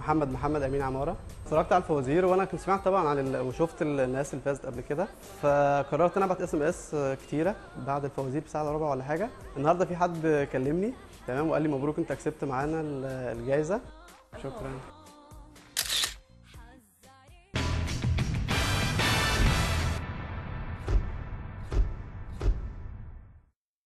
محمد محمد امين عماره اتفرجت على الفوازير وانا كنت سمعت طبعا عن ال... وشفت الناس اللي فازت قبل كده فقررت ان انا ابعت اس ام اس كتيره بعد الفوازير بساعه الا ربع ولا حاجه النهارده في حد كلمني تمام وقال لي مبروك انت كسبت معانا ال- الجايزه شكرا